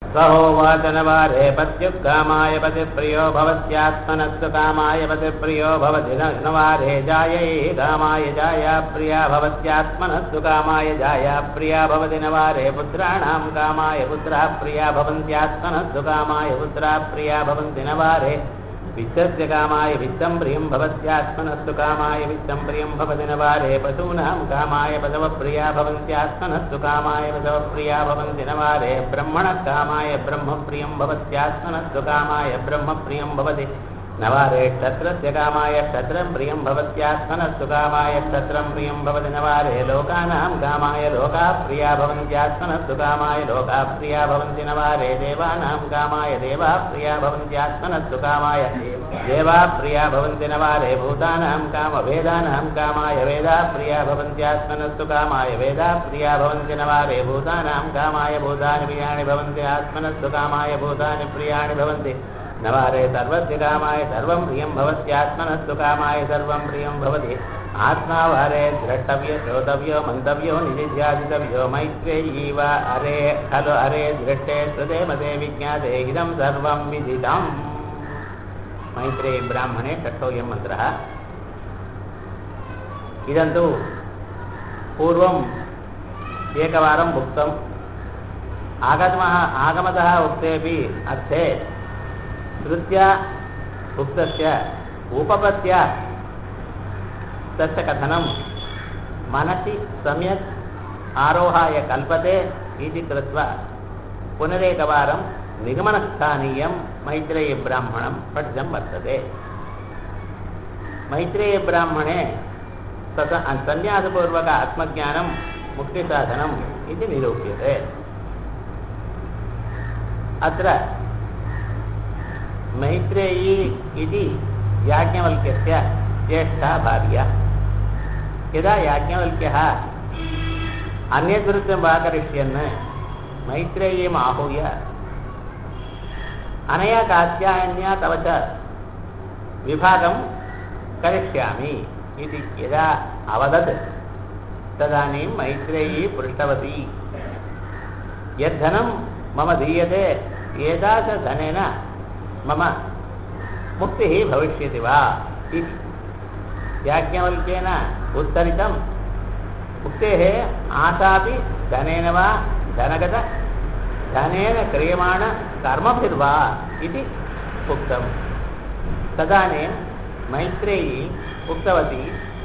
सहोवाचनवारे पत्युक्कामाय पतिप्रियो भवत्यात्मनस्तु कामाय पतिप्रियो भवति न नवारे जायै कामाय जाया प्रिया भवत्यात्मनस्तु कामाय जाया प्रिया भवति नवारे पुत्राणां कामाय पुत्राः प्रिया भवन्त्यात्मनस्तु कामाय पुत्राः प्रिया भवन्ति नवारे वित्तस्य कामाय वित्तं प्रियं भवत्यात्मनस्तु कामाय वित्तं प्रियं भवति नवारे पशूनां कामाय पशवप्रिया भवन्त्यात्मनस्तु कामाय पशवप्रिया भवन्ति नवारे ब्रह्मणः कामाय ब्रह्मप्रियं भवत्यात्मनस्तु कामाय ब्रह्मप्रियं भवति नवारे क्षत्रस्य कामाय क्षत्रं प्रियं भवत्यात्मनस्तु कामाय क्षत्रं प्रियं भवति नवारे लोकानां कामाय लोकाः प्रिया भवन्त्यात्मनस्तु कामाय लोकाः प्रिया भवन्ति नवारे देवानां कामाय देवाः प्रिया भवन्त्यात्मनस्तु कामाय देवाः प्रिया भवन्ति नवारे भूतानां काम वेदानां कामाय वेदाः प्रिया भवन्त्यात्मनस्तु कामाय वेदाः प्रिया भवन्ति नवारे भूतानां कामाय भूतानि प्रियाणि भवन्ति आत्मनस्तु कामाय भूतानि प्रियाणि भवन्ति नवारे सर्वस्य कामाय सर्वं प्रियं भवत्यात्मनस्तु कामाय सर्वं प्रियं भवति आत्मावारे द्रष्टव्य श्रोतव्यो मन्तव्यो निधिध्यासितव्यो मैत्रेयी वा अरे खलु अरे दृष्टे श्रुते मते विज्ञाते इदं सर्वं विदितम् मैत्रेयी ब्राह्मणे षष्ठोऽयं मन्त्रः इदं तु पूर्वम् एकवारम् उक्तम् आगमः आगमतः उक्तेपि अर्थे श्रुत्या उक्तस्य उपपत्या तस्य कथनं मनसि सम्यक् आरोहाय कल्पते इति कृत्वा पुनरेकवारं निगमनस्थानीयं मैत्रेयीब्राह्मणं पठितं वर्तते मैत्रेयीब्राह्मणे तत् सन्न्यासपूर्वक आत्मज्ञानं मुक्तिसाधनम् इति निरूप्यते अत्र मैत्रेयी इति याज्ञवल्क्यस्य ज्येष्ठा भार्या यदा याज्ञवल्क्यः अन्यद्वृत्तं वा करिष्यन् मैत्रेयीम् आहूय अनया कात्यायन्या तव च विभागं करिष्यामि इति यदा अवदत् तदानीं मैत्रेयी पृष्टवती यद्धनं मम दीयते एतादृशधनेन मम मुक्तिः भविष्यति वा इति याज्ञवल्क्येन उत्तरितं मुक्तेः आशापि धनेन वा धनगत धनेन क्रियमाण कर्मभिर्वा इति उक्तं तदानीं मैत्रेयी उक्तवती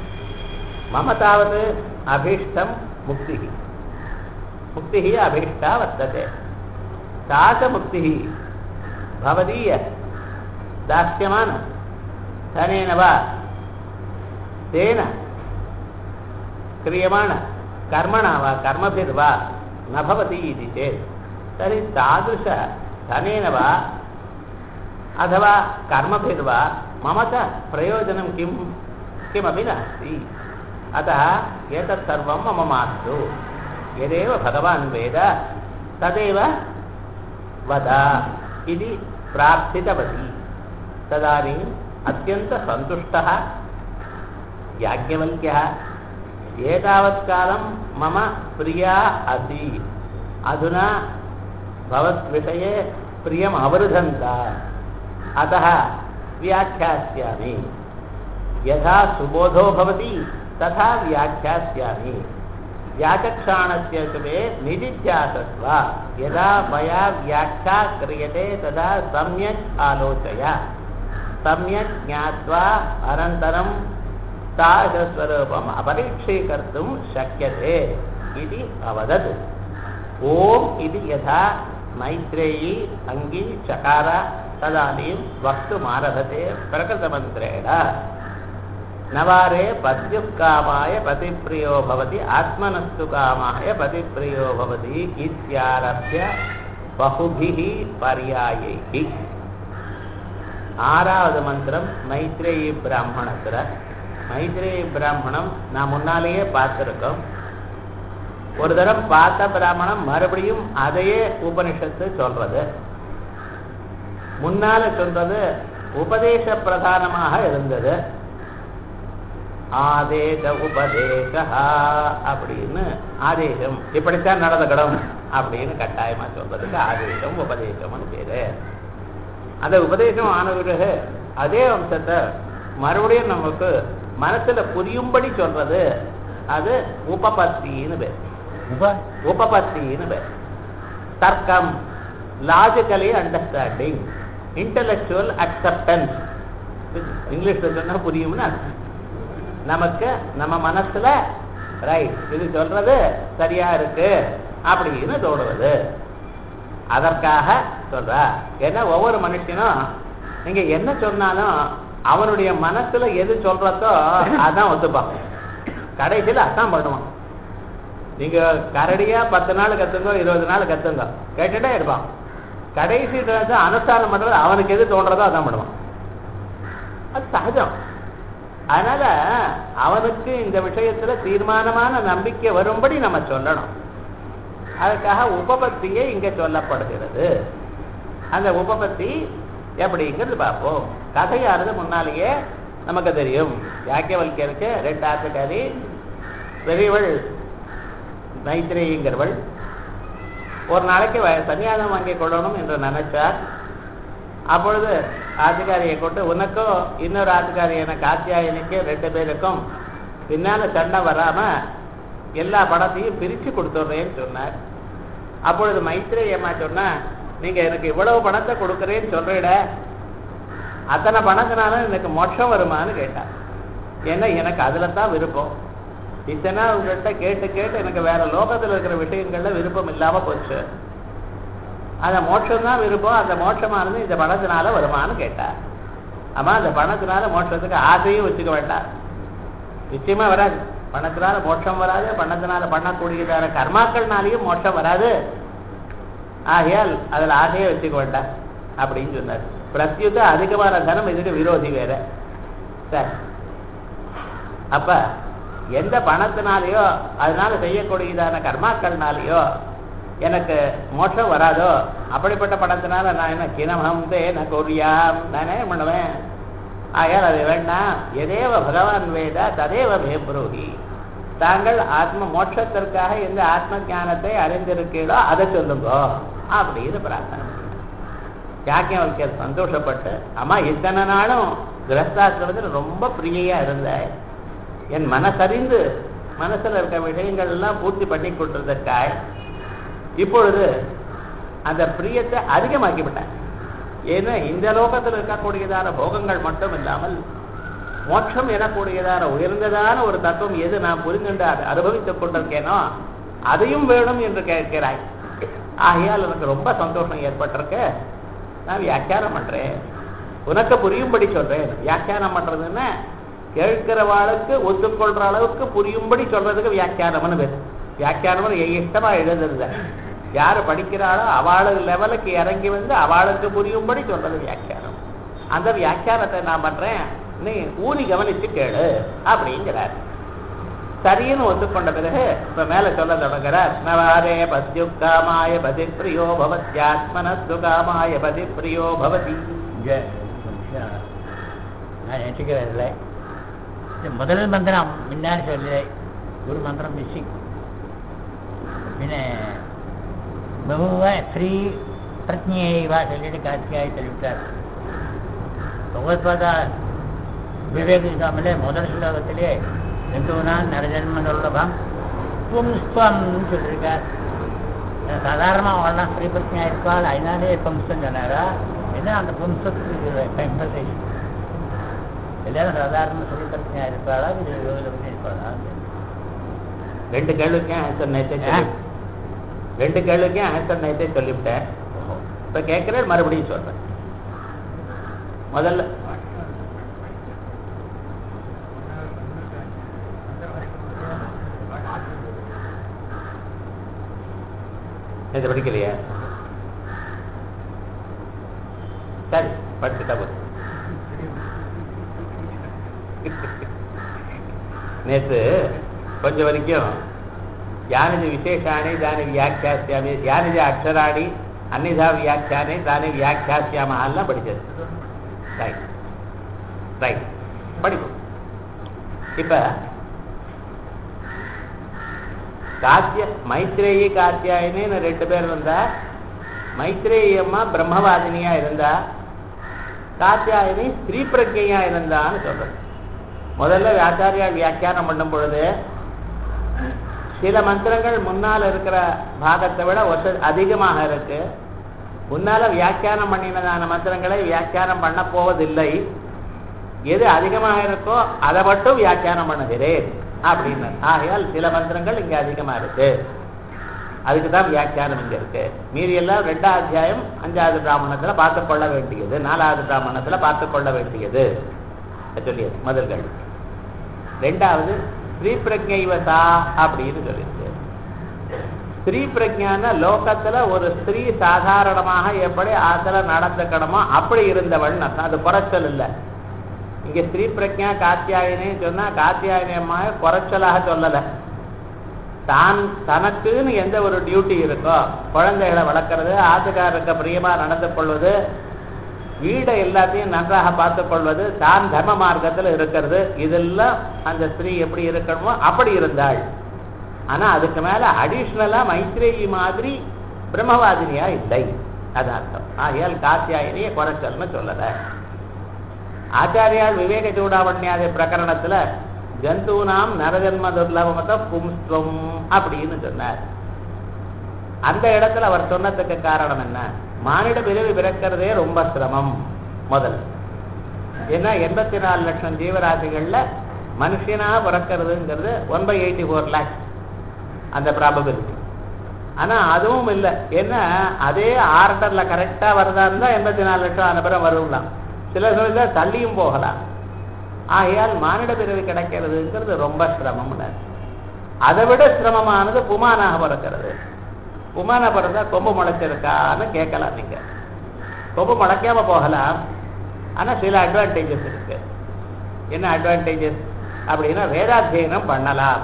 मम तावत् अभीष्टं मुक्तिः मुक्तिः अभीष्टा वर्तते सा च मुक्तिः भवदीय दास्यमान धनेन वा तेन क्रियमाण कर्मणा वा कर्मभिर्वा न भवति इति चेत् तर्हि तादृशधनेन वा अथवा कर्मभिर्वा मम च प्रयोजनं किं किमपि नास्ति अतः एतत् सर्वं मम मास्तु यदेव भगवान् वेद तदेव वद इति प्रार्थितवती तदानीम् अत्यन्तसन्तुष्टः याज्ञवल्क्यः एतावत्कालं मम प्रिया असि अधुना भवद्विषये प्रियम् अवरुधन्त अतः व्याख्यास्यामि यथा सुबोधो भवति तथा व्याख्यास्यामि व्याचक्षाणस्य शुभे निजिध्यासस्व यदा मया व्याख्या क्रियते तदा सम्यक् आलोचय सम्यक् ज्ञात्वा अनन्तरं तादृशस्वरूपम् अपरीक्षीकर्तुं शक्यते इति अवदत् ॐ इति यथा मैत्रेयी अङ्गी चकार तदानीं वक्तुमारभते प्रकृतमन्त्रेण नवारे पत्युक्कामाय पतिप्रियो भवति आत्मनस्तु कामाय पतिप्रियो भवति इत्यारभ्य बहुभिः पर्यायैः ஆறாவது மந்திரம் மைத்ரேயி பிராமணத்தில் மைத்ரேயி பிராமணம் நான் முன்னாலேயே பார்த்துருக்கோம் ஒரு தரம் பார்த்த பிராமணம் மறுபடியும் அதையே உபனிஷத்து சொல்றது முன்னால சொல்றது உபதேச பிரதானமாக இருந்தது ஆதேச உபதேச அப்படின்னு ஆதேசம் இப்படித்தான் நடந்துக்கணும் அப்படின்னு கட்டாயமா சொல்றதுக்கு ஆதேசம் உபதேசம்னு பேரு அந்த உபதேசம் ஆன பிறகு அதே அம்சத்தை மறுபடியும் நமக்கு மனசுல புரியும்படி சொல்றது அது உபபத்தின்னு பேர் உப உபபத்தின்னு பேர் தர்க்கம் லாஜிக்கலி அண்டர்ஸ்டாண்டிங் இன்டலெக்சுவல் அக்செப்டன்ஸ் இங்கிலீஷ்ல சொன்னா புரியும்னு அர்த்தம் நமக்கு நம்ம மனசுல ரைட் இது சொல்றது சரியா இருக்கு அப்படின்னு தோணுவது அதற்காக சொல்றா ஏன்னா ஒவ்வொரு மனுஷனும் நீங்க என்ன சொன்னாலும் அவனுடைய மனசுல எது சொல்றதோ அதான் ஒத்துப்பான் கடைசியில் அதான் பண்ணுவான் நீங்க கரடியா பத்து நாள் கத்துங்க இருபது நாள் கத்துங்க கேட்டுட்டே இருப்பான் கடைசி வந்து அனுஷ்டானம் பண்றது அவனுக்கு எது தோன்றதோ அதான் பண்ணுவான் அது சகஜம் அதனால அவனுக்கு இந்த விஷயத்துல தீர்மானமான நம்பிக்கை வரும்படி நம்ம சொல்லணும் அதுக்காக உபபத்தியே இங்க சொல்லப்படுகிறது அந்த உபபத்தி எப்படிங்கிறது பார்ப்போம் கதையானது முன்னாலேயே நமக்கு தெரியும் யாக்கியவல்யருக்கு ரெண்டு ஆத்துக்காரி பெரியவள் மைத்ரேயிங்கிறவள் ஒரு நாளைக்கு வ- சன்னியாசம் வாங்கிக் கொள்ளணும் என்று நினைச்சார் அப்பொழுது ஆத்துக்காரியை கொண்டு உனக்கும் இன்னொரு ஆத்துக்காரியான காத்தியாயனுக்கு ரெண்டு பேருக்கும் பின்னால சண்டை வராம எல்லா பணத்தையும் பிரிச்சு கொடுத்துட்றேன்னு சொன்னார் அப்பொழுது மைத்ரேயி அம்மா சொன்னா நீங்க எனக்கு இவ்வளவு பணத்தை கொடுக்குறேன்னு சொல்றீட அத்தனை பணத்தினால எனக்கு மோட்சம் வருமான்னு கேட்டா ஏன்னா எனக்கு அதுல தான் விருப்பம் இத்தனை உங்கள்கிட்ட கேட்டு கேட்டு எனக்கு வேற லோகத்துல இருக்கிற விஷயங்கள்ல விருப்பம் இல்லாம போச்சு அந்த மோட்சம் தான் விருப்பம் அந்த மோட்சமானது இந்த பணத்தினால வருமான்னு கேட்டா ஆமா அந்த பணத்தினால மோட்சத்துக்கு ஆசையும் வச்சுக்க வேண்டாம் நிச்சயமா வராது பணத்தினால மோட்சம் வராது பணத்தினால பண்ணக்கூடியதான கர்மாக்கள்னாலையும் மோட்சம் வராது ஆகையால் அதுல ஆசையே வச்சுக்க வேண்டாம் அப்படின்னு சொன்னார் பிரத்யுத்த அதிகமான தனம் இதுக்கு விரோதி வேற சரி அப்ப எந்த பணத்தினாலேயோ அதனால செய்யக்கூடியதான கர்மாக்கள்னாலேயோ எனக்கு மோட்சம் வராதோ அப்படிப்பட்ட பணத்தினால நான் என்ன கிணமம் தேன கொரியாம் நானே பண்ணுவேன் ஆகையால் அது வேண்டாம் எதேவ பகவான் வேத ததேவ மேப்ரூஹி தாங்கள் ஆத்ம மோட்சத்திற்காக எந்த ஆத்ம ஞானத்தை அறிந்திருக்கீங்களோ அதை சொல்லுங்க அப்படின்னு பிரார்த்தனை பண்ணார். யாக்கியவல்யர் சந்தோஷப்பட்டு அம்மா இத்தனை நாளும் கிரஸ்தாசிரமத்தில் ரொம்ப பிரியையா இருந்த என் மனசறிந்து மனசுல இருக்க விஷயங்கள் எல்லாம் பூர்த்தி பண்ணி கொண்டிருந்தக்காய் இப்பொழுது அந்த பிரியத்தை அதிகமாக்கி விட்டேன் ஏன்னா இந்த லோகத்தில் இருக்கக்கூடியதான போகங்கள் மட்டும் இல்லாமல் மோட்சம் எனக்கூடியதான உயர்ந்ததான ஒரு தத்துவம் எது நான் புரிந்துண்டு அதை அனுபவித்துக் கொண்டிருக்கேனோ அதையும் வேணும் என்று கேட்கிறாய் ஆகையால் எனக்கு ரொம்ப சந்தோஷம் ஏற்பட்டிருக்கு நான் வியாக்கியானம் பண்றேன் உனக்கு புரியும்படி சொல்றேன் வியாக்கியானம் பண்றதுன்னா கேட்கிறவாளுக்கு ஒத்துக்கொள்ற அளவுக்கு புரியும்படி சொல்றதுக்கு வியாக்கியானம்னு பேர் வியாக்கியானம்னு இஷ்டமா எழுதுறது யாரு படிக்கிறாளோ அவளு லெவலுக்கு இறங்கி வந்து அவளுக்கு புரியும்படி சொல்றது வியாக்கியானம் அந்த வியாக்கியானத்தை நான் பண்றேன் நீ ஊனி கவனிச்சு கேளு அப்படிங்கிறார் சரின்னு ஒத்துக்கொண்ட பிறகு இப்ப மேல சொல்ல தொடங்குறார் நவாரே பத்யுக்காமாய பதி பிரியோ பவத்யாத்மனஸ்து காமாய பதி பிரியோ பவதி இங்க ஒரு நிமிஷம் நான் நினைச்சுக்கிறதில்ல இந்த முதல் மந்திரம் முன்னாடி சொல்லலை ஒரு மந்திரம் மிஸ்ஸிங் பின்ன பகுவ ஸ்ரீ பிரஜைவா சொல்லிட்டு காட்சியாய் சொல்லிவிட்டார் பகவத்பாதா விவேக சுவாமியிலே முதல் ஸ்லோகத்திலே ஜந்துனான் நரஜன்ம துர்லபம் பும்ஸ்பம் சொல்லியிருக்கார் சாதாரணமாக அவள்லாம் ஸ்ரீ பிரச்சனையாக இருப்பாள் அதனாலே பும்சம் சொன்னாரா என்ன அந்த பும்சத்துக்கு இம்ப்ரசேஷன் எல்லாரும் சாதாரண ஸ்ரீ பிரச்சனையாக இருப்பாளா இது யோகில பற்றி இருப்பாளா ரெண்டு கேள்விக்கும் ஆன்சர் நேத்தே சொல்லி ரெண்டு கேள்விக்கும் ஆன்சர் நேத்தே சொல்லிவிட்டேன் இப்ப கேட்கிறேன் மறுபடியும் சொல்றேன் முதல்ல நேற்று படிக்கலையா சரி படிச்சுட்டா போதும் நேற்று கொஞ்சம் வரைக்கும் யானிஜ விசேஷாணி தானி வியாக்கியாசியாமி யானிஜ அக்ஷராணி அன்னிதா வியாக்கியானே தானே வியாக்கியாசியாமெல்லாம் படிச்சது ரைட் ரைட் படிப்போம் இப்ப காத்திய மைத்ரேயி காத்தியாயினின்னு ரெண்டு பேர் இருந்தா மைத்ரேயி அம்மா பிரம்மவாதினியா இருந்தா காத்தியாயினி ஸ்ரீ பிரஜையா இருந்தான்னு சொல்றது முதல்ல ஆச்சாரியா வியாக்கியானம் பண்ணும் பொழுது சில மந்திரங்கள் முன்னால் இருக்கிற பாகத்தை விட ஒச அதிகமாக இருக்கு முன்னால வியாக்கியானம் பண்ணினதான மந்திரங்களை வியாக்கியானம் பண்ண போவதில்லை எது அதிகமாக இருக்கோ அதை மட்டும் வியாக்கியானம் பண்ணுகிறேன் அப்படின்னு ஆகையால் சில மந்திரங்கள் இங்க அதிகமா இருக்கு அதுக்கு தான் வியாக்கியானம் இங்க இருக்கு மீதி எல்லாம் ரெண்டாவது அத்தியாயம் அஞ்சாவது பிராமணத்துல பார்த்து கொள்ள வேண்டியது நாலாவது பிராமணத்துல பார்த்து கொள்ள வேண்டியது சொல்லியது முதல்கள் ரெண்டாவது ஸ்ரீ பிரஜைவசா அப்படின்னு சொல்லியிருக்கு ஸ்ரீ பிரஜான லோகத்துல ஒரு ஸ்திரீ சாதாரணமாக எப்படி ஆசல நடந்துக்கணுமோ அப்படி இருந்தவள் அது குறைச்சல் இல்லை இங்க ஸ்ரீ பிரஜா காத்தியாயினே சொன்னா காத்தியாயினி அம்மா குறைச்சலாக சொல்லலை தான் தனக்குன்னு எந்த ஒரு டியூட்டி இருக்கோ குழந்தைகளை வளர்க்கறது ஆத்துக்காரருக்கு பிரியமா நடந்து கொள்வது வீடை எல்லாத்தையும் நன்றாக பார்த்து கொள்வது தான் தர்ம மார்க்கத்தில் இருக்கிறது இதெல்லாம் அந்த ஸ்திரீ எப்படி இருக்கணுமோ அப்படி இருந்தாள் ஆனா அதுக்கு மேல அடிஷ்னலா மைத்ரேயி மாதிரி பிரம்மவாதினியா இல்லை அது அர்த்தம் ஆகையால் காத்தியாயினியை குறைச்சல்னு சொல்லல ஆச்சாரியால் விவேக சூடாவண்யாதி பிரகரணத்துல ஜந்தூனாம் நரஜன்ம துர்லபமத பும்ஸ்துவம் அப்படின்னு சொன்னார் அந்த இடத்துல அவர் சொன்னதுக்கு காரணம் என்ன மானிட பிறவி பிறக்கிறதே ரொம்ப சிரமம் முதல் ஏன்னா எண்பத்தி நாலு லட்சம் ஜீவராசிகள்ல மனுஷனா பிறக்கிறதுங்கிறது one by eighty four lakhs அந்த ப்ராபபிலிட்டி ஆனா அதுவும் இல்லை ஏன்னா அதே ஆர்டர்ல கரெக்டா வருதா இருந்தா எண்பத்தி நாலு லட்சம் அனுப்புறம் வரும்லாம் சில சமயத்தில் தள்ளியும் போகலாம் ஆகையால் மானிட பிறவி கிடைக்கிறதுங்கிறது ரொம்ப சிரமம்னு அதை விட சிரமமானது புமானாக பிறக்கிறது புமான பிறந்தா கொம்பு முளைச்சிருக்கான்னு கேட்கலாம் நீங்க கொம்பு முளைக்காம போகலாம் ஆனா சில அட்வான்டேஜஸ் இருக்கு என்ன அட்வான்டேஜஸ் அப்படின்னா வேதாத்தியனம் பண்ணலாம்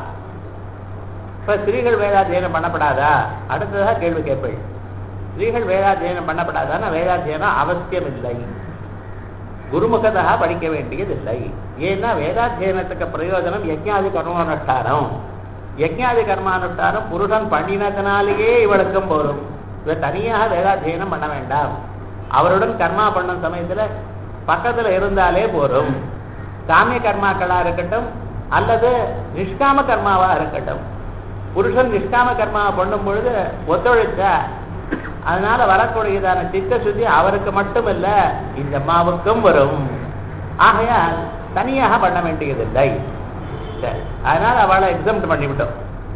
இப்ப ஸ்திரீகள் வேதாத்தியனம் பண்ணப்படாதா அடுத்ததாக கேள்வி கேட்பேன் ஸ்திரீகள் வேதாத்தியனம் பண்ணப்படாதான்னா வேதாத்தியனம் அவசியம் இல்லை குருமுகதா படிக்க வேண்டியதில்லை ஏன்னா வேதாத்தியனத்துக்கு பிரயோஜனம் யஜ்ஞாதி கர்மானுஷ்டானம் யஜ்ஞாதி கர்மானுஷ்டானம் புருஷன் பண்ணினதுனாலேயே இவளுக்கும் போரும் இவ தனியாக வேதாத்தியனம் பண்ண வேண்டாம் அவருடன் கர்மா பண்ணும் சமயத்துல பக்கத்துல இருந்தாலே போரும் காமிய கர்மாக்களா இருக்கட்டும் அல்லது நிஷ்காம கர்மாவா இருக்கட்டும் புருஷன் நிஷ்காம கர்மாவை பண்ணும் பொழுது ஒத்துழைச்சா அதனால வரக்கூடியதான சித்த சுத்தி அவருக்கு மட்டும் இல்ல இந்த அம்மாவுக்கும் வரும் ஆகையால் தனியாக பண்ண வேண்டியதில்லை சரி அதனால அவளை எக்ஸாம்ட் பண்ணிவிட்டோம்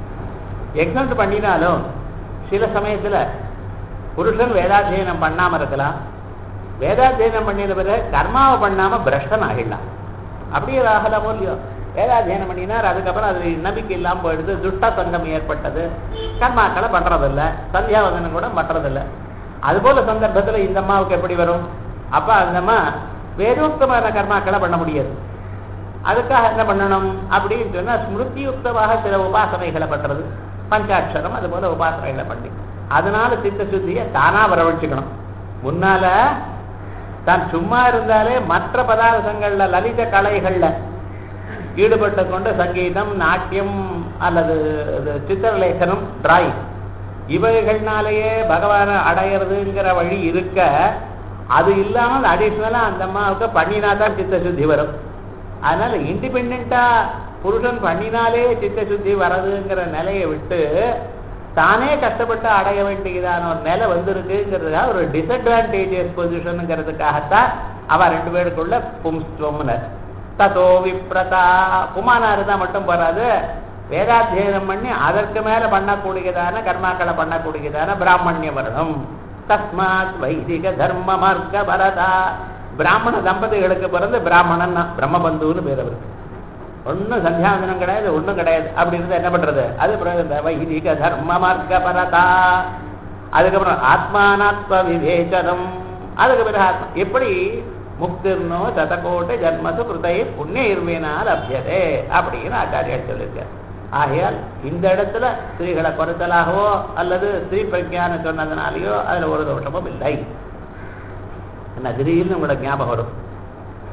எக்ஸாம்ட் பண்ணினாலும் சில சமயத்துல புருஷன் வேதாத்தியனம் பண்ணாம இருக்கலாம் வேதாத்தியனம் பண்ணின பிறகு கர்மாவை பண்ணாம பிரஷ்டன் ஆகிடலாம் அப்படியே ஆகலாமோ இல்லையோ வேதாத்தியனம் பண்ணினார் அதுக்கப்புறம் அது நம்பிக்கை இல்லாமல் போயிடுது துஷ்ட சங்கம் ஏற்பட்டது கர்மாக்களை பண்றதில்ல சந்தியாவதனம் கூட பண்றதில்ல அதுபோல சந்தர்ப்பத்துல இந்த அம்மாவுக்கு எப்படி வரும் அப்ப அந்த அம்மா வேதோக்தமான கர்மாக்களை பண்ண முடியாது அதுக்காக என்ன பண்ணணும் அப்படின்னு சொன்னா ஸ்மிருதியுக்தமாக சில உபாசனைகளை பண்றது பஞ்சாட்சரம் அது போல உபாசனைகளை பண்ணி அதனால சித்த சுத்தியை தானா வரவழைச்சுக்கணும் முன்னால தான் சும்மா இருந்தாலே மற்ற பதார்த்தங்கள்ல லலித கலைகள்ல ஈடுபட்டு கொண்டு சங்கீதம் நாட்டியம் அல்லது சித்திரலேசனம் டிராயிங் இவைகள்னாலேயே பகவானை அடையிறதுங்கிற வழி இருக்க அது இல்லாமல் அடிஷ்னலா அந்த அம்மாவுக்கு பண்ணினா தான் சித்த சுத்தி வரும் அதனால இண்டிபெண்டா புருஷன் பண்ணினாலே சித்த சுத்தி வர்றதுங்கிற நிலையை விட்டு தானே கஷ்டப்பட்டு அடைய வேண்டியதான ஒரு நிலை வந்திருக்குங்கிறதுக்காக ஒரு டிஸ்அட்வான்டேஜஸ் பொசிஷனுங்கிறதுக்காகத்தான் அவ ரெண்டு பேருக்குள்ள பும்ஸ்துவம்னர் ததோ விப்ரதா குமானாரு தான் மட்டும் போறாது வேதாத்தியனம் பண்ணி அதற்கு மேல பண்ணக்கூடியதான கர்மாக்களை பண்ணக்கூடியதான பிராமணிய வரணும் தஸ்மாத் வைதிக தர்ம மார்க்க பரதா பிராமண தம்பதிகளுக்கு பிறந்து பிராமணன் பிரம்மபந்துன்னு பேர் அவருக்கு ஒன்றும் சந்தியாவந்தனம் கிடையாது ஒன்றும் கிடையாது அப்படி இருந்தா என்ன பண்றது அது பிரயோஜனம் வைதிக தர்ம மார்க்க பரதா அதுக்கப்புறம் ஆத்மானாத்ம விவேச்சனம் அதுக்கு பிறகு ஆத்மா எப்படி முக்திர்னோ சதகோட்டை ஜன்மசு கிருதை புண்ணிய இருவினால் அபியதே அப்படின்னு ஆச்சாரியார் சொல்லியிருக்கார் ஆகையால் இந்த இடத்துல ஸ்திரீகளை குறைத்தலாகவோ அல்லது ஸ்ரீ பிரஜான சொன்னதுனாலேயோ அதுல ஒரு தோஷமும் இல்லை என்ன திடீர்னு உங்களுக்கு ஞாபகம் வரும்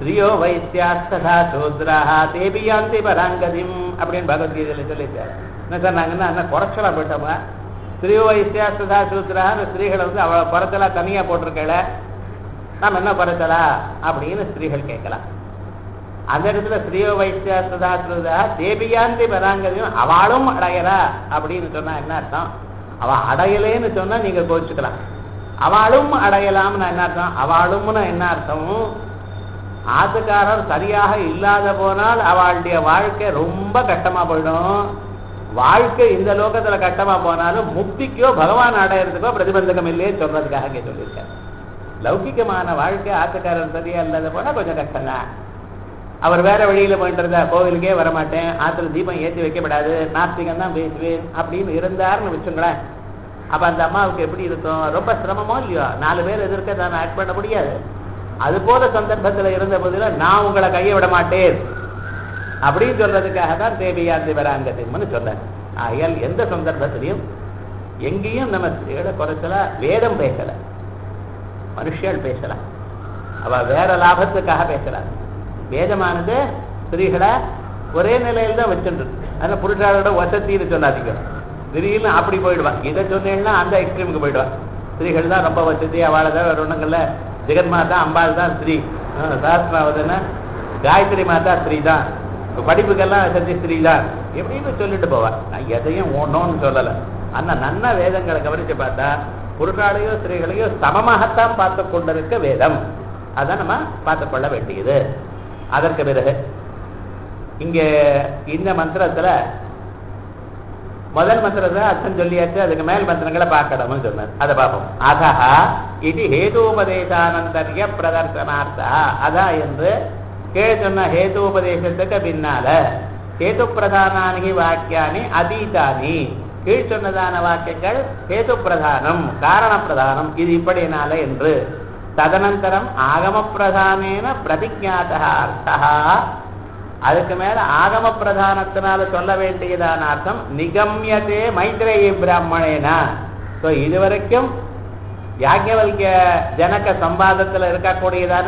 ஸ்திரியோ வைத்தியாஸ்ததா சூத்ராஹா தேபியாந்தி பராங்கதிம் அப்படின்னு பகவத்கீதையில சொல்லியிருக்காரு என்ன சார் நாங்க என்ன என்ன குறைச்சலா போயிட்டோமா ஸ்திரியோ வைத்தியாஸ்ததா சூத்ரா அந்த ஸ்திரீகளை வந்து அவளை குறைச்சலா தனியா போட்டிருக்கல நாம் என்ன குறைச்சலா அப்படின்னு ஸ்திரீகள் கேட்கலாம் அந்த இடத்துல ஸ்ரீயோ வைத்தியாஸ்ததா சூத்ரா தேபியாந்தி பராங்கதியும் அவளும் அடையறா அப்படின்னு சொன்னா என்ன அர்த்தம் அவ அடையலேன்னு சொன்னா நீங்க கோச்சுக்கலாம் அவளும் அடையலாம்னு என்ன அர்த்தம் அவளும்னு என்ன அர்த்தம் ஆத்துக்காரர் சரியாக இல்லாத போனால் அவளுடைய வாழ்க்கை ரொம்ப கஷ்டமா போயிடும் வாழ்க்கை இந்த லோகத்துல கஷ்டமா போனாலும் முக்திக்கோ பகவான் அடையிறதுக்கோ பிரதிபந்தகம் இல்லையே சொல்றதுக்காக இங்க சொல்லியிருக்காரு லௌகிகமான வாழ்க்கை ஆத்துக்காரர் சரியா இல்லாத போனா கொஞ்சம் கஷ்டம்தான் அவர் வேற வழியில போயிட்டு இருந்தா கோவிலுக்கே வரமாட்டேன் ஆத்துல தீபம் ஏற்றி வைக்கப்படாது நாஸ்திகம் தான் பேசுவேன் அப்படின்னு இருந்தாருன்னு வச்சுங்களேன் அப்ப அந்த அம்மாவுக்கு எப்படி இருக்கும் ரொம்ப சிரமமோ இல்லையோ நாலு பேர் எதிர்க்க நான் ஆக்ட் பண்ண முடியாது அது போல சந்தர்ப்பத்துல இருந்த போதில நான் உங்களை கையை விட மாட்டேன் அப்படின்னு சொல்றதுக்காக தான் தேவியாந்தி வராங்கத்தின்னு சொல்றேன் ஆகையால் எந்த சந்தர்ப்பத்திலையும் எங்கேயும் நம்ம ஸ்திரீகளை குறைச்சல வேதம் பேசல மனுஷியல் பேசலாம் அவ வேற லாபத்துக்காக பேசலாம் வேதமானது ஸ்திரீகளை ஒரே நிலையில தான் வச்சுட்டு அதனால புருஷாரோட வசத்தின்னு சொல்லாதீங்க திடீர்னு அப்படி போயிடுவான் இதை சொன்னேன்னா அந்த எக்ஸ்ட்ரீமுக்கு போயிடுவான் ஸ்திரீகள் தான் ரொம்ப வசதி அவளை தான் வேற ஒண்ணுங்கள்ல ஜெகன்மாதா அம்பாள் தான் ஸ்ரீ சாஸ்திராவதுன்னா காயத்ரி மாதா ஸ்ரீ தான் இப்ப படிப்புக்கெல்லாம் வசதி ஸ்ரீ தான் எப்படின்னு சொல்லிட்டு போவான் நான் எதையும் ஒன்னோன்னு சொல்லலை ஆனா நன்ன வேதங்களை கவனிச்சு பார்த்தா புருஷாலையோ ஸ்திரீகளையோ சமமாகத்தான் பார்த்து கொண்டிருக்க வேதம் அதை நம்ம பார்த்து கொள்ள வேண்டியது அதற்கு பிறகு இங்க இந்த மந்திரத்துல முதல் மந்திரத்தை அர்த்தம் சொல்லியாச்சு அதுக்கு மேல் மந்திரங்களை பார்க்கணும்னு சொன்னார் அதை பார்ப்போம் அதா இது ஹேதூபதேசானந்தரிய பிரதர்சனார்த்தா அதா என்று கீழே சொன்ன ஹேதூபதேசத்துக்கு பின்னால ஹேது பிரதானானி வாக்கியானி அதீதானி கீழ் சொன்னதான வாக்கியங்கள் ஹேது பிரதானம் காரண பிரதானம் இது இப்படினால என்று ததனந்தரம் ஆகம பிரதானேன பிரதிஜாத அர்த்தா அதுக்கு மேல ஆகம பிரதானத்தினால சொல்ல வேண்டியதான அர்த்தம் நிகம்யதே மைத்ரேயி பிராமணேனா ஸோ இதுவரைக்கும் யாஜ்ஞவல்கிய ஜனக சம்பாதத்துல இருக்கக்கூடியதான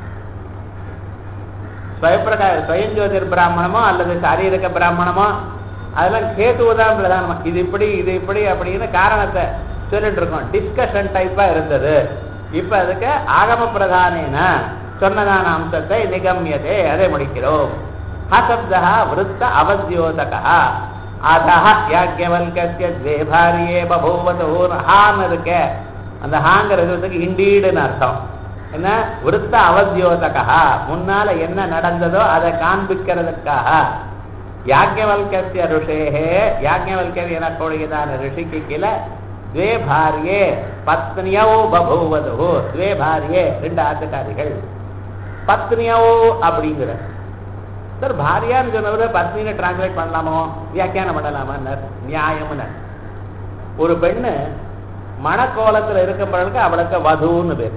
ஸ்வயப்பிரகா ஸ்வயஞ்சோதிர் பிராமணமோ அல்லது சாரீரக பிராமணமோ அதெல்லாம் கேட்டுவதான் பிரதானமா இது இப்படி இது இப்படி அப்படின்னு காரணத்தை சொல்லிட்டு இருக்கோம் டிஸ்கஷன் டைப்பா இருந்தது இப்ப அதுக்கு ஆகம பிரதானேன சொன்னதான அம்சத்தை நிகமியதே அதை முடிக்கிறோம் ஹசப்தா விருத்த அவத்யோதகா அதஹ யாஜ்ஞவல்கஸ்ய द्वे भार्ये बभूवतुः ஹான்னு இருக்க அந்த ஹாங்கிறதுக்கு இண்டீடுன்னு அர்த்தம் என்ன விருத்த அவத்யோதகா முன்னால என்ன நடந்ததோ அதை காண்பிக்கிறதுக்காக யாஜ்ஞவல்கஸ்ய ருஷேகே யாஜ்ஞவல்கர் எனக்கூடியதான ரிஷிக்கு கீழே द्वे भार्ये பத்னியோ பபூவது द्वे भार्ये ரெண்டு ஆத்துக்காரிகள் பத்னியோ அப்படிங்கிற சார் பாரியான்னு சொன்னவர் பத்னின்னு டிரான்ஸ்லேட் பண்ணலாமோ வியாக்கியானம் பண்ணலாமா நியாயம்னு ஒரு பெண்ணு மணக்கோலத்துல இருக்கப்படுறதுக்கு அவளுக்கு வதுன்னு பேர்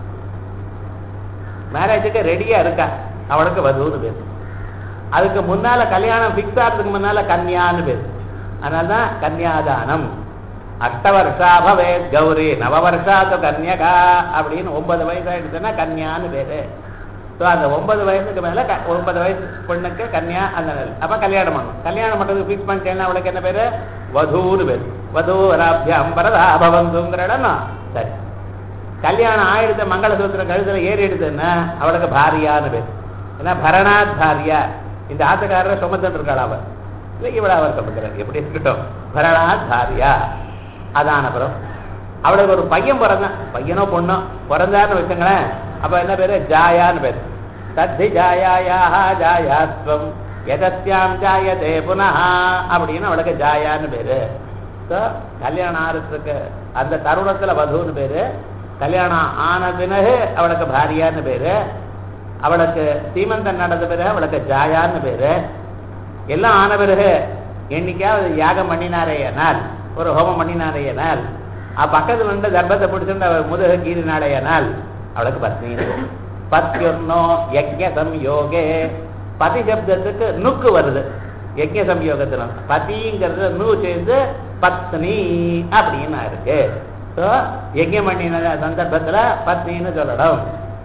மேரேஜுக்கு ரெடியா இருக்கா அவளுக்கு வதுன்னு பேர் அதுக்கு முன்னால கல்யாணம் ஃபிக்ஸ் ஆகிறதுக்கு முன்னால கன்யான்னு பேர் அதனால்தான் கன்யாதானம் அஷ்ட வருஷா பவேத் கௌரி நவ வருஷாத்து கன்யகா அப்படின்னு ஒன்பது வயசு ஆயிடுச்சுன்னா கன்யான்னு பேரு ஸோ அந்த ஒன்பது வயசுக்கு மேல க- ஒன்பது வயசு பொண்ணுக்கு கன்யா அந்த நிலை. அப்ப கல்யாணம் பண்ணணும் கல்யாணம் பண்றதுக்கு ஃபிக்ஸ் பண்ணிட்டேன்னா அவளுக்கு என்ன பேரு வதூன்னு பேரு வதூராபியம் பரதா பவந்துங்கிற இடம் சரி கல்யாணம் ஆயிடுத்து மங்களசூத்திரம் கழுத்துல ஏறி எடுத்துன்னா அவளுக்கு பாரியான்னு பேர் ஏன்னா பரணாத் பாரியா இந்த ஆத்துக்காரரை சுமந்துட்டு இருக்காள் அவ இல்லை இவள அவர் சுமக்கிறார் எப்படி இருக்கட்டும் பரணாத் பாரியா அதான் அப்புறம் அவளுக்கு ஒரு பையன் பிறந்தான் பையனோ பொண்ணோ பிறந்தாருன்னு வச்சுங்களேன் அப்ப என்ன பேரு ஜாயான்னு பேரு தத்தி ஜாயாயாக ஜாயாத்வம் எதத்யாம் ஜாயதே புனः அப்படின்னு அவளுக்கு ஜாயான்னு பேரு ஸோ கல்யாணம் ஆறதுக்கு அந்த தருணத்துல வதுன்னு பேரு கல்யாணம் ஆன பிறகு அவளுக்கு பாரியான்னு பேரு அவளுக்கு சீமந்தம் நடந்த பிறகு அவளுக்கு ஜாயான்னு பேரு எல்லாம் ஆன பிறகு என்னைக்காவது யாகம் பண்ணினாரேயானால் ஒரு ஹோமம் பண்ணினாரேயானால் அ பக்கத்துல நின்று கர்ப்பத்தை பிடிச்சிட்டு அவர் முதுக கீறினாலேயானால் அவளுக்கு பத்னின்னு பேரு. பத்யுர்னோ யஜ்ய சம்யோகே பதி சப்தத்துக்கு நுக்கு வருது யஜ்ய சம்யோகத்துல பதிங்கிறது நூ சேர்ந்து பத்னி அப்படின்னு இருக்கு ஸோ யஜ்யம் பண்ணின சந்தர்ப்பத்துல பத்னின்னு சொல்லணும்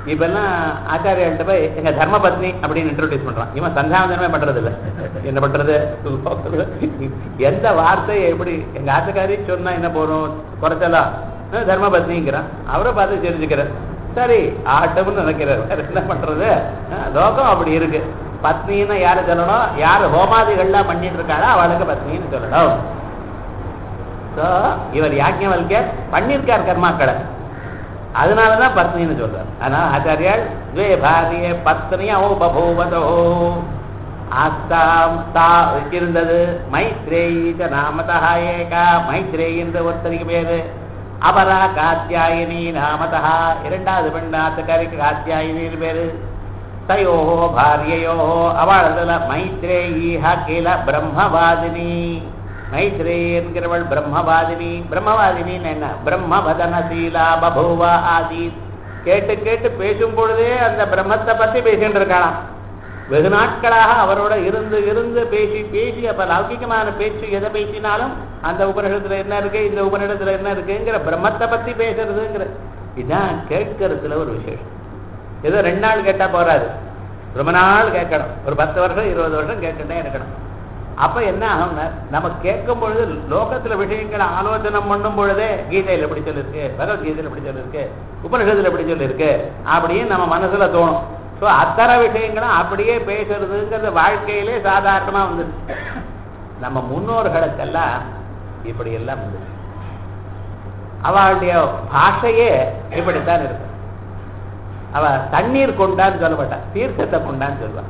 இப்பெல்லாம் ஆச்சாரியாள்கிட்ட போய் எங்க தர்மபத்னி அப்படின்னு இன்ட்ரோடியூஸ் பண்றான் இவன் சந்தாவந்தனமே பண்றது இல்ல என்ன பண்றது எந்த வார்த்தை எப்படி எங்க ஆச்சக்காரி சொன்னா என்ன போறோம் குறைச்சலாம் அஹ் தர்மபத்னிங்கிறான் அவரை பார்த்து தெரிஞ்சுக்கிறார் சரி ஆட்டம்னு நினைக்கிறார் வேற என்ன பண்றது அஹ் லோகம் அப்படி இருக்கு பத்னின்னு யாரு சொல்லணும் யாரு ஹோமாதிகள்லாம் பண்ணிட்டு இருக்காளோ அவளுக்கு பத்னின்னு சொல்லணும் So, இவர் யாக்கியவல்கர் பண்ணியிருக்கார் கர்மாக்களை அதனாலதான் பத்னின்னு சொல்றார் ஆனா ஆச்சாரியால் துவே பாரிய பத்னியா உபபூவதோ ஆஸ்தாம் தா இருந்தது மைத்ரேயி நாமதா ஏகா மைத்ரேயி என்ற ஒருத்தருக்கு பேரு அபரா காத்தியாயினி நாமதா இரண்டாவது பெண் ஆத்துக்காரிக்கு காத்தியாயினின்னு பேரு தயோஹோ பாரியயோஹோ அவளதுல மைத்ரேயீஹ கில பிரம்மவாதினி மைத்ரேயி என்கிறவள் பிரம்மவாதினி பிரம்மவாதினின்னு என்ன பிரம்மவதனசீலா பபூவா ஆதீத் கேட்டு கேட்டு பேசும் பொழுதே அந்த பிரம்மத்தை பத்தி பேசிட்டு இருக்கலாம் வெகு நாட்களாக அவரோட இருந்து இருந்து பேசி பேசி அப்ப லௌகிகமான பேச்சு எதை பேசினாலும் அந்த உபநிஷத்துல என்ன இருக்கு இந்த உபநிடத்துல என்ன இருக்குங்கிற பிரம்மத்தை பத்தி பேசுறதுங்கிற இதுதான் கேட்கறதுல ஒரு விசேஷம் ஏதோ ரெண்டு நாள் கேட்டா போறாது ரொம்ப நாள் கேட்கணும் ஒரு பத்து வருஷம் இருபது வருஷம் கேட்டுட்டே இருக்கணும் அப்ப என்ன ஆகும்னா நம்ம கேட்கும் பொழுது லோகத்துல விஷயங்களை ஆலோசனை பண்ணும் பொழுதே கீதையில எப்படி சொல்லிருக்கு பகவத்கீதையில எப்படி சொல்லிருக்கு உபனிஷத்துல எப்படி சொல்லிருக்கு அப்படின்னு நம்ம மனசுல தோணும் ஸோ அத்தனை விஷயங்களும் அப்படியே பேசுறதுங்கிறது வாழ்க்கையிலே சாதாரணமா வந்துருச்சு நம்ம முன்னோர்களுக்கெல்லாம் இப்படி எல்லாம் வந்துருச்சு அவளுடைய பாஷையே இப்படித்தான் இருக்கு அவ தண்ணீர் கொண்டான்னு சொல்ல மாட்டா தீர்த்தத்தை கொண்டான்னு சொல்லுவா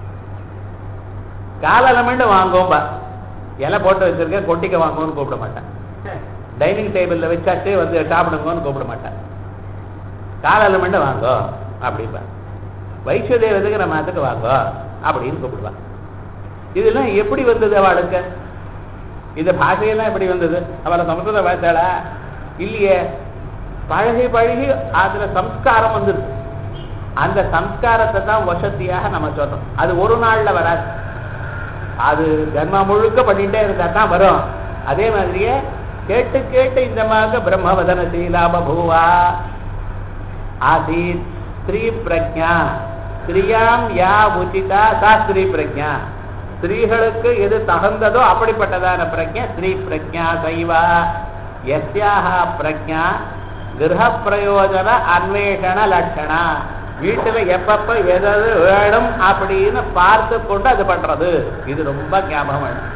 காலலமெண்டு வாங்கும்பா இலை போட்டு வச்சிருக்கேன் கொட்டிக்க வாங்குவோன்னு கூப்பிட மாட்டான் டைனிங் டேபிள்ல வச்சாச்சு வந்து சாப்பிடுங்கன்னு கூப்பிட மாட்டான் காலலமெண்டு வாங்கோ அப்படிம்பா வைஸ்வதேவத்துக்கு நம்ம அதுக்கு வாங்கோ அப்படின்னு கூப்பிடுவான் இதெல்லாம் எப்படி வந்தது அவளுக்கு இந்த பாஷையெல்லாம் எப்படி வந்தது அவளை சமஸ்கிருத பார்த்தாளா இல்லையே பழகி பழகி அதுல சம்ஸ்காரம் வந்துருக்கு அந்த சம்ஸ்காரத்தை தான் வசதியாக நம்ம சொல்றோம் அது ஒரு நாள்ல வராது அது ஜன்மா முழுக்க பண்ணிட்டே இருந்தா தான் வரும் அதே மாதிரியே கேட்டு கேட்டு இந்த மாதிரி பிரம்மவதன சீலா பபூவா ஆசீத் ஸ்ரீ பிரஜா ஸ்திரியாம் யா உச்சிதா சா ஸ்ரீ பிரஜா ஸ்திரீகளுக்கு எது தகுந்ததோ அப்படிப்பட்டதான பிரஜா ஸ்ரீ பிரஜா சைவா எஸ்யாக பிரஜா கிரக பிரயோஜன அன்வேஷண லட்சணா வீட்டுல எப்பப்ப எதாவது வேணும் அப்படின்னு பார்த்து கொண்டு அது பண்றது இது ரொம்ப ஞாபகம் வேணும்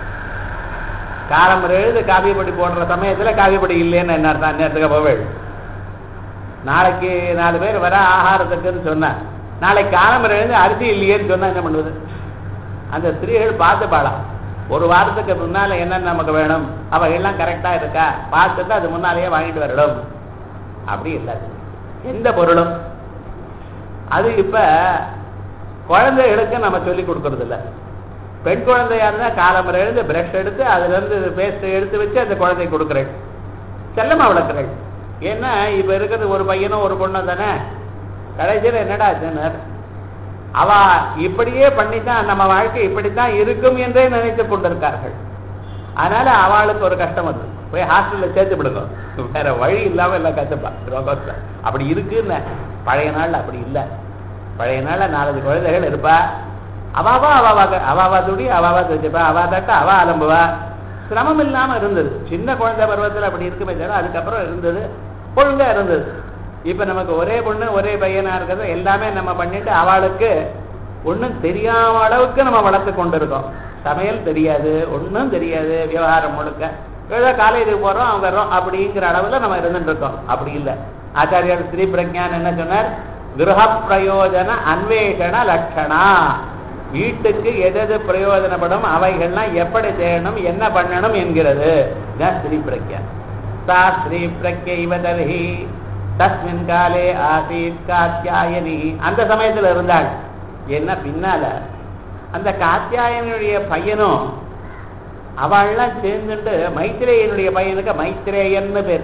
காலம் எழுது காபி பொடி போடுற சமயத்துல காபி பொடி இல்லைன்னு என்ன அர்த்தம் நேரத்துக்கு போவேள் நாளைக்கு நாலு பேர் வர ஆகாரத்துக்குன்னு சொன்ன நாளைக்கு காலம் எழுந்து அரிசி இல்லையேன்னு சொன்னா என்ன பண்ணுவது அந்த ஸ்திரீகள் பார்த்து பாலாம் ஒரு வாரத்துக்கு முன்னால என்ன நமக்கு வேணும் அவ எல்லாம் கரெக்டா இருக்கா பார்த்துட்டு அது முன்னாலேயே வாங்கிட்டு வரணும் அப்படி இல்லாது எந்த பொருளும் அது இப்ப குழந்தைகளுக்கு நம்ம சொல்லி கொடுக்கறது இல்ல பெண் குழந்தையா இருந்தா காலம்பரை எழுந்து பிரஷ் எடுத்து அதுல இருந்து பேஸ்ட் எடுத்து வச்சு அந்த குழந்தைக்கு கொடுக்குறேன் செல்லமா வளர்க்குறேன் ஏன்னா இப்ப இருக்கிறது ஒரு பையனும் ஒரு பொண்ணும் தானே கடைசியில் என்னடா ஆச்சுனர் அவ இப்படியே பண்ணித்தான் நம்ம வாழ்க்கை இப்படித்தான் இருக்கும் என்றே நினைத்து கொண்டிருக்கார்கள் அதனால அவளுக்கு ஒரு கஷ்டம் வருது போய் ஹாஸ்டல்ல சேர்த்து விடுங்க வேற வழி இல்லாம எல்லாம் கத்துப்பா ரோகத்துல அப்படி இருக்குன்னு பழைய நாள்ல அப்படி இல்லை பழைய நாள்ல நாலஞ்சு குழந்தைகள் இருப்பா அவாவா அவாவா அவாவா துடி அவாவா துடிப்பா அவா தட்ட அவா அலம்புவா சிரமம் இல்லாம இருந்தது சின்ன குழந்தை பருவத்துல அப்படி இருக்குமே தவிர அதுக்கப்புறம் இருந்தது ஒழுங்கா இருந்தது இப்ப நமக்கு ஒரே பொண்ணு ஒரே பையனா இருக்கிறது எல்லாமே நம்ம பண்ணிட்டு அவளுக்கு ஒண்ணும் தெரியாம அளவுக்கு நம்ம வளர்த்து கொண்டிருக்கோம் சமையல் தெரியாது ஒண்ணும் தெரியாது விவகாரம் முழுக்க ஏதோ காலேஜுக்கு போறோம் அவங்க வர்றோம் அப்படிங்கிற அளவுல நம்ம இருந்துட்டு இருக்கோம் அப்படி இல்லை ஆச்சாரியார் ஸ்ரீ பிரஜான் என்ன சொன்னார் கிரக பிரயோஜன அன்வேஷண லட்சணா வீட்டுக்கு எது பிரயோஜனப்படும் அவைகள்லாம் எப்படி செய்யணும் என்ன பண்ணணும் என்கிறது இதான் ஸ்ரீ பிரக்யா சா ஸ்ரீ பிரக்யைவ தர்ஹி தஸ்மின் காலே ஆசீத் காத்தியாயனி அந்த சமயத்துல இருந்தாள் என்ன பின்னால அந்த காத்தியாயனுடைய பையனும் அவள்லாம் சேர்ந்துட்டு மைத்ரேயனுடைய பையனுக்கு மைத்ரேயன்னு பேர்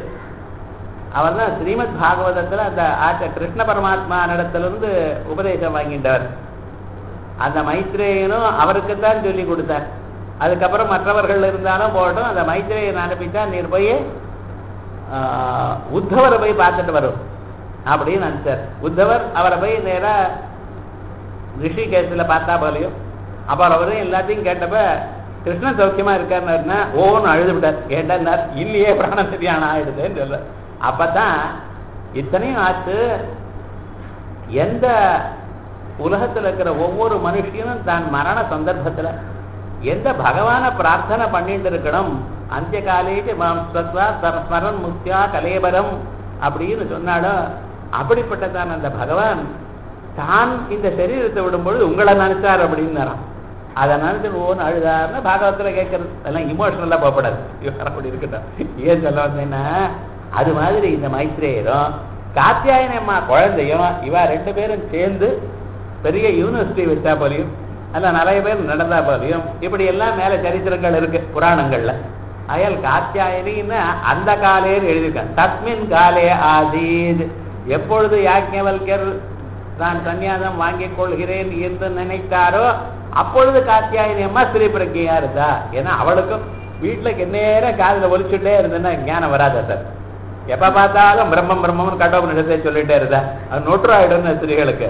அவர் தான் ஸ்ரீமத் பாகவதத்துல அந்த ஆச்ச கிருஷ்ண பரமாத்மா இடத்திலிருந்து உபதேசம் வாங்கிட்டவர் அந்த மைத்ரேயனும் அவருக்கு தான் சொல்லி கொடுத்தார் அதுக்கப்புறம் மற்றவர்கள் இருந்தாலும் போகட்டும் அந்த மைத்ரேயன் அனுப்பித்தான் நீர் போய் உத்தவரை போய் பார்த்துட்டு வரும் அப்படின்னு நினைச்சார் உத்தவர் அவரை போய் நேரா ரிஷிகேசில் பார்த்தா போலையும் அப்புறம் அவரும் எல்லாத்தையும் கேட்டப்ப கிருஷ்ணன் சௌக்கியமா இருக்காருன்னா ஓன்னு அழுது விட்டார் கேட்டார் இல்லையே பிராண சரியான ஆயிடுதுன்னு சொல்ல அப்பதான் இத்தனையும் ஆச்சு எந்த உலகத்துல இருக்கிற ஒவ்வொரு மனுஷனும் தான் மரண சந்தர்ப்பத்துல எந்த பகவான பிரார்த்தனை பண்ணிட்டு இருக்கணும் அந்த காலேஜ் ஸ்மரன் முக்தியா கலேபரம் அப்படின்னு சொன்னாலும் அப்படிப்பட்டதான் அந்த பகவான் தான் இந்த சரீரத்தை விடும்பொழுது உங்களை நினைச்சார் அப்படின்னாராம் அதை நினைச்சு ஓன்னு அழுதாருன்னு பாகவத்துல கேட்கறது அதெல்லாம் இமோஷனலா போகப்படாது இவர் அப்படி இருக்கட்டும் ஏன் சொல்ல வந்தேன்னா அது மாதிரி இந்த மைத்ரேயரும் காத்தியாயன அம்மா குழந்தையும் இவா ரெண்டு பேரும் சேர்ந்து பெரிய யூனிவர்சிட்டி வச்சா போலையும் அல்ல நிறைய பேர் நடந்தா போலையும் இப்படி எல்லாம் மேல சரித்திரங்கள் இருக்கு புராணங்கள்ல அயல் காத்தியாயனின்னு அந்த காலேன்னு எழுதியிருக்காங்க தஸ்மின் காலே ஆதீத் எப்பொழுது யாக்கியவல்கர் நான் சன்னியாசம் வாங்கிக் கொள்கிறேன் என்று நினைத்தாரோ அப்பொழுது காத்தியாயனி அம்மா ஸ்ரீ பிரக்கியா இருந்தா ஏன்னா அவளுக்கும் வீட்டுல நேரம் காதுல ஒலிச்சுட்டே இருந்தேன்னா ஞானம் வராதா சார் எப்ப பார்த்தாலும் பிரம்மம் பிரம்மம் கட்டோபனிஷத்தை சொல்லிட்டே இருந்தா அது நொற்று ஆயிடும் ஸ்திரீகளுக்கு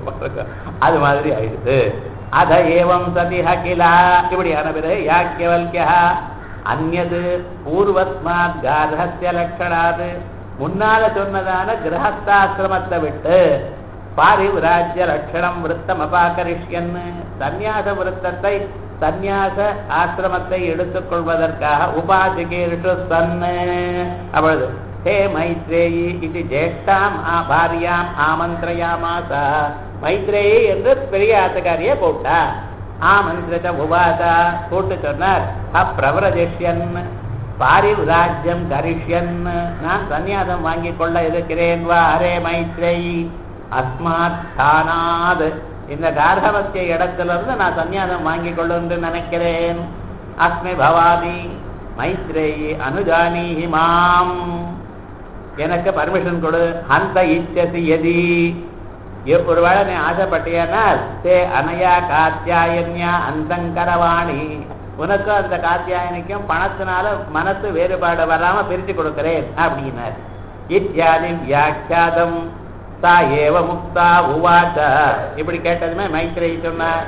அது மாதிரி ஆயிடுது அத ஏவம் சதி ஹகிலா இப்படியான பிறகு யாக்கியவல்யா அந்நது பூர்வஸ்மாத் கார்ஹஸ்ய லட்சணாது முன்னால சொன்னதான கிரகஸ்தாசிரமத்தை விட்டு பாரிவிராஜ்ய லட்சணம் விருத்தம் அபாகரிஷ்யன்னு சந்நியாச விருத்தத்தை சந்நியாச ஆசிரமத்தை எடுத்துக்கொள்வதற்காக உபாசிகேஷு சன்னு அவளது ஹே மைத்ரேயி இது ஜேஷ்டாம் ஆ பாரியாம் ஆமந்திரயாமாசா மைத்ரேயி என்று பெரிய ஆத்தக்காரிய போட்டா ஆமந்திரத உபாதா போட்டு சொன்னார் அப்பிரவரஜிஷ்யன் பாரிவிராஜ்யம் கரிஷ்யன் நான் சந்நியாசம் வாங்கிக் கொள்ள இருக்கிறேன் வா அரே மைத்ரேயி அஸ்மாத் தானாத் இந்த கார்கவத்திய இடத்திலிருந்து நான் சந்நியாசம் வாங்கிக் கொள்ளுன்னு நினைக்கிறேன் அஸ்மி பவாமி மைத்ரேயி அனுஜானீஹி மாம் எனக்கு பர்மிஷன் கொடு அந்த இச்சசி எதி ஒருவேளை நீ ஆசைப்பட்டியனால் தே அனயா காத்தியாயன்யா அந்தங்கரவாணி உனக்கு அந்த காத்தியாயனிக்கும் பணத்தினால மனசு வேறுபாடு வராம பிரிச்சு கொடுக்கிறேன் அப்படின்னார் இத்தியாதி வியாக்கியாதம் சா ஏவ முக்தா உவாச்ச இப்படி கேட்டதுமே மைத்ரேயி சொன்னார்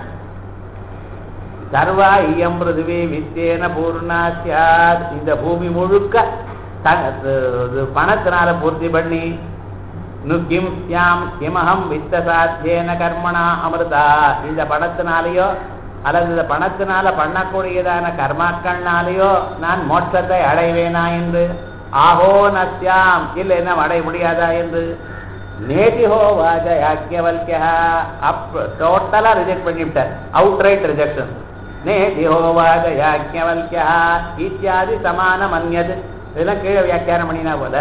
சர்வா இயம் பிருதிவி வித்தேன பூர்ணா சியாத் இந்த பூமி முழுக்க பணத்தினால பூர்த்தி பண்ணி நுக்கிம் சியாம் கிமகம் வித்த சாத்தியேன கர்மணா அமிர்தா இந்த பணத்தினாலேயோ அல்லது இந்த பணத்தினால பண்ணக்கூடியதான கர்மாக்கள்னாலேயோ நான் மோட்சத்தை அடைவேனா என்று ஆஹோ நஸ்யாம் இல்லை என்ன அடைய முடியாதா என்று நேதிஹோ வாஜ யாக்கியவல்யா அப் டோட்டலா ரிஜெக்ட் பண்ணிவிட்டார் அவுட் ரைட் ரிஜெக்ஷன் நேதிஹோ வாஜ யாக்கியவல்யா இத்தியாதி சமான மன்யது இதெல்லாம் கீழே வியாக்கியானம் பண்ணினா போல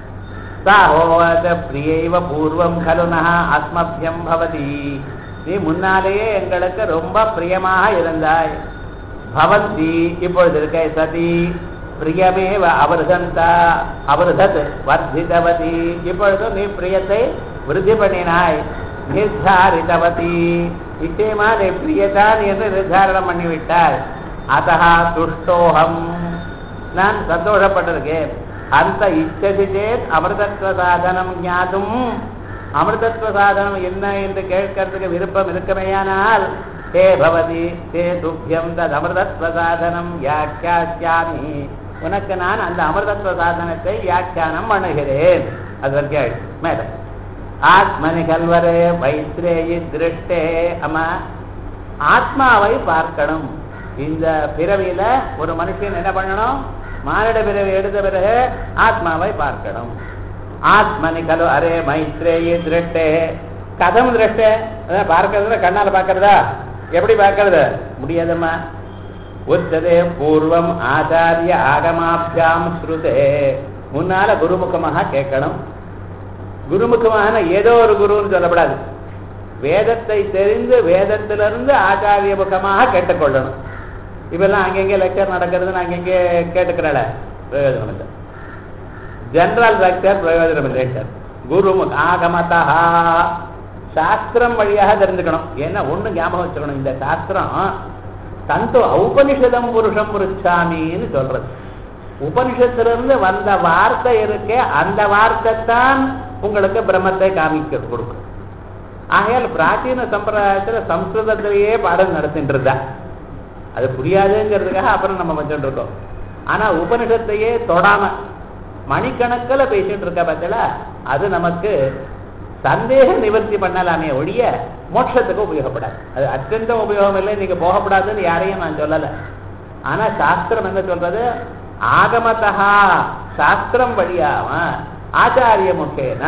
சாஹோவாச பிரியைவ பூர்வம் கலுனா அஸ்மபியம் பவதி நீ முன்னாலேயே எங்களுக்கு ரொம்ப பிரியமாக இருந்தாய் பவந்தி இப்பொழுது இருக்க சதி பிரியமேவ அவர்தந்தா அவர்தத் வர்த்திதவதி இப்பொழுது நீ பிரியத்தை விருத்தி பண்ணினாய் நிர்தாரிதவதி நிச்சயமா நீ பிரியதான் என்று நிர்தாரணம் பண்ணிவிட்டாய் அத்தா துஷ்டோகம் நான் சந்தோஷப்பட்டிருக்கேன் அந்த இச்சதி சேத் அமிர்தத்வ சாதனம் ஞாதும் அமிர்தத்வ சாதனம் என்ன என்று கேட்கறதுக்கு விருப்பம் இருக்குமேயானால் தே பவதி தே துப்பியம் தத் அமிர்தத்வ சாதனம் வியாக்கியாமி உனக்கு நான் அந்த அமிர்தத்வ சாதனத்தை வியாக்கியானம் பண்ணுகிறேன் அது வரைக்கும் ஆயிடுச்சு மேல ஆத்மனி கல்வரே வைத்ரேயி திருஷ்டே அம்மா ஆத்மாவை பார்க்கணும் இந்த பிறவியில ஒரு மனுஷன் என்ன பண்ணணும் மானிட பிறவி எடுத்த பிறகு ஆத்மாவை பார்க்கணும் ஆத்மனி கலு அரே மைத்ரேயி திருஷ்டே கதம் திருஷ்டே அதான் பார்க்கறதுல கண்ணால பார்க்கறதா எப்படி பார்க்கறது முடியாதம்மா உச்சதே பூர்வம் ஆச்சாரிய ஆகமாபியாம் ஸ்ருதே முன்னால குருமுகமாக கேட்கணும் குருமுகமான ஏதோ ஒரு குருன்னு சொல்லப்படாது வேதத்தை தெரிந்து வேதத்திலிருந்து ஆச்சாரிய முகமாக கேட்டுக்கொள்ளணும் இப்பெல்லாம் அங்கங்கே லெக்சர் நடக்கிறதுன்னு அங்கங்கே கேட்டுக்கிறாள பிரயோஜனம் இல்லை ஜெனரல் லெக்சர் பிரயோஜனம் இல்லை சார் குரு ஆகமதா சாஸ்திரம் வழியாக தெரிஞ்சுக்கணும் ஏன்னா ஒண்ணு ஞாபகம் வச்சுக்கணும் இந்த சாஸ்திரம் தந்தோ ஔபனிஷதம் புருஷம் புருச்சாமின்னு சொல்றது உபனிஷத்திலிருந்து வந்த வார்த்தை இருக்கே அந்த வார்த்தை தான் உங்களுக்கு பிரம்மத்தை காமிக்க கொடுக்கும் ஆகையால் பிராச்சீன சம்பிரதாயத்துல சம்ஸ்கிருதத்திலேயே பாடம் நடத்திட்டு இருந்தா அது புரியாதுங்கிறதுக்காக அப்புறம் நம்ம வச்சுட்டு இருக்கோம் ஆனா உபனிஷத்தையே தொடாம மணிக்கணக்கில் பேசிட்டு இருக்க பார்த்தல அது நமக்கு சந்தேக நிவர்த்தி பண்ணலாமே ஒழிய மோட்சத்துக்கு உபயோகப்படாது அது அत्यந்த உபயோகம் இல்லை நீங்க போகப்படாதுன்னு யாரையும் நான் சொல்லலை ஆனா சாஸ்திரம் என்ன சொல்றது ஆகமத்தா சாஸ்திரம் வழியாம ஆச்சாரிய முகேன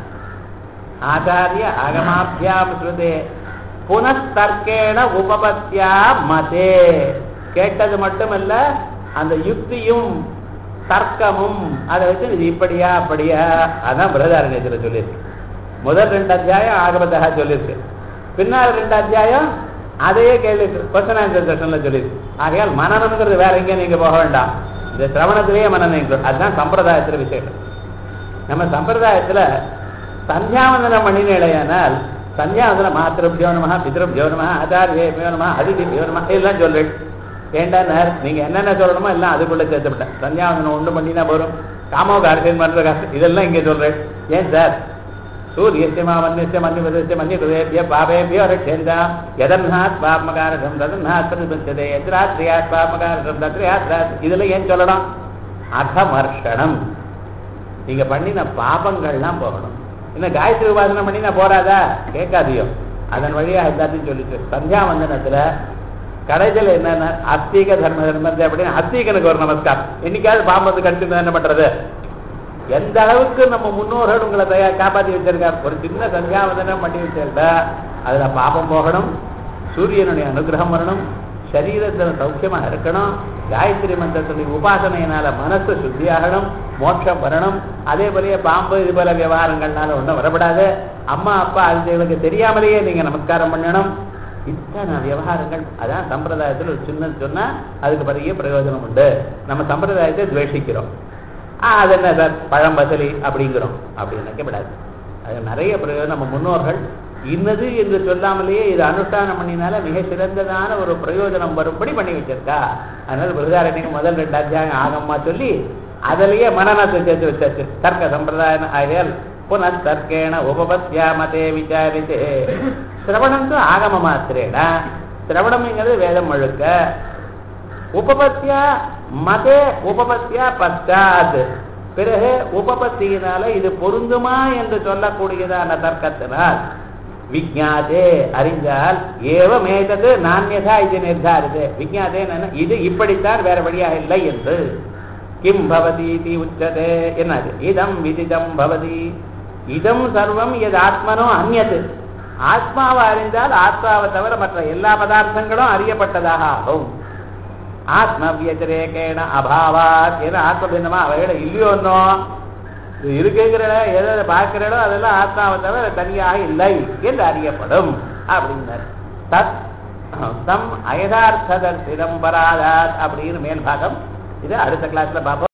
ஆச்சாரிய ஆகமாபியாம் ஸ்ருதே புனஸ்தர்க்கேண உபபத்தியா மதே கேட்டது மட்டுமல்ல அந்த யுக்தியும் தர்க்கமும் அதை வச்சு இது இப்படியா அப்படியா அதான் பிரதாரண்யத்தில் சொல்லியிருக்கு முதல் ரெண்டு அத்தியாயம் ஆகமத்தகா சொல்லியிருக்கு பின்னால் ரெண்டு அத்தியாயம் அதையே கேள்வி கொஸ்டன் ஆன்சர் செஷன்ல சொல்லியிருக்கு ஆகையால் மனநம்ங்கிறது வேற எங்கேயும் நீங்க போக வேண்டாம் இந்த சிரவணத்திலேயே மனநம் include. அதுதான் சம்பிரதாயத்துல விசேஷம் நம்ம சம்பிரதாயத்துல சந்தியாவந்தனம் பண்ணினேடையானால் சந்தியாவந்தனம் மாத்திரபியோ நம பிதிருபியோ நம ஆச்சாரியோ நம அதிதிபியோ நம எல்லாம் சொல்லு ஏண்டானார் நீங்க என்னென்ன சொல்லணுமோ எல்லாம் அதுக்குள்ள சேர்த்துவிட்டேன் சந்தியாவந்தனம் ஒன்று பண்ணினா போதும் காமோ கார்த்தியன் பண்ற காசு இதெல்லாம் இங்கே சொல்றேன் ஏன் சார் சூரியஸ்ய மன்யஸ்ய மன்யபதஸ்ய மன்யபதேபிய பாபேபியோ ரட்சேந்தா எதன்னாத் பாப்மகாரகம் ததன்னாத் பிரதிபந்ததே எதிராத்ரியாத் பாப்மகாரகம் தத்ரியாத்ராத் இதுல ஏன் சொல்லணும் அகமர்ஷணம் நீங்க பண்ணின பாபங்கள்லாம் போகணும் இன்னும் காயத்ரி உபாசனை பண்ணினா போறாதா கேட்காதியோ அதன் வழியா எல்லாத்தையும் சொல்லிச்சு சந்தியாவந்தனத்துல கடைசியில் என்னன்னா அஸ்தீக தர்ம தர்மத்தை அப்படின்னு அஸ்தீகனுக்கு ஒரு நமஸ்காரம் என்னைக்காவது பாம்பத்து கடிச்சு என்ன பண்றது எந்த அளவுக்கு நம்ம முன்னோர்கள் உங்களை தயா காப்பாற்றி வச்சிருக்காரு ஒரு சின்ன சந்தியாவந்தனம் பண்ணி வச்சிருந்தா அதுல பாபம் போகணும் சூரியனுடைய அனுகிரகம் வரணும் சரீரத்தில் சௌக்கியமா இருக்கணும் காயத்ரி மந்திரத்துடைய உபாசனையினால மனசு சுத்தியாகணும் மோட்சம் வரணும் அதே போலயே பாம்பு இது போல விவகாரங்கள்னால ஒன்றும் வரப்படாது அம்மா அப்பா அதுகளுக்கு தெரியாமலேயே நீங்க நமஸ்காரம் பண்ணணும் இத்தனை விவகாரங்கள் அதான் சம்பிரதாயத்தில் ஒரு சின்னது சொன்னா அதுக்கு பெரிய பிரயோஜனம் உண்டு நம்ம சம்பிரதாயத்தை துவேஷிக்கிறோம் ஆ, அது என்ன சார் பழம் பசலி அப்படிங்கிறோம் அப்படி நினைக்கப்படாது அது நிறைய பிரயோஜனம் நம்ம முன்னோர்கள் இன்னது என்று சொல்லாமலேயே இது அனுஷ்டானம் பண்ணினால மிக சிறந்ததான ஒரு பிரயோஜனம் வரும்படி பண்ணி வச்சிருக்கா அதனால பிரதாரணிக்கு முதல் ரெண்டு அத்தியாயம் ஆகமா சொல்லி அதிலேயே மனநத்தை சேர்த்து வச்சாச்சு தர்க்க சம்பிரதாய ஆகையால் புனஸ்தர்க்கேண உபபத்யா மதே விசாரித்தே சிரவணம் தु ஆகம மாத்திரேன சிரவணம்ங்கிறது வேதம் முழுக்க உபபத்தியா மதே உபபத்தியா பச்சாத் பிறகு உபபத்தியினால இது பொருந்துமா என்று சொல்லக்கூடியதான தர்க்கத்தினால் விஜாதே அறிந்தால் ஏவமேதது நான்யதா இது நிர்தாரிது விஜாதே இது இப்படித்தான் வேற வழியாக இல்லை என்று கிம் பவதி இது உச்சதே என்னது இதம் விதிதம் பவதி இதம் சர்வம் எது ஆத்மனோ அந்நது ஆத்மாவை அறிந்தால் ஆத்மாவை தவிர மற்ற எல்லா பதார்த்தங்களும் அறியப்பட்டதாக ஆகும் ஆத்ம வியதிரேகேண அபாவாத் ஏன்னா ஆத்ம பின்னமா அவைகளை இல்லையோன்னோ இது இருக்குங்கிறட எதை எதை பார்க்கிறடோ அதெல்லாம் ஆத்மாவை தவிர தனியாக இல்லை என்று அறியப்படும் அப்படின்னார் தத் தம் அயதார்த்த தரிசிதம் பராதாத் அப்படின்னு மேல் பாகம் இது அடுத்த கிளாஸ்ல பார்ப்போம்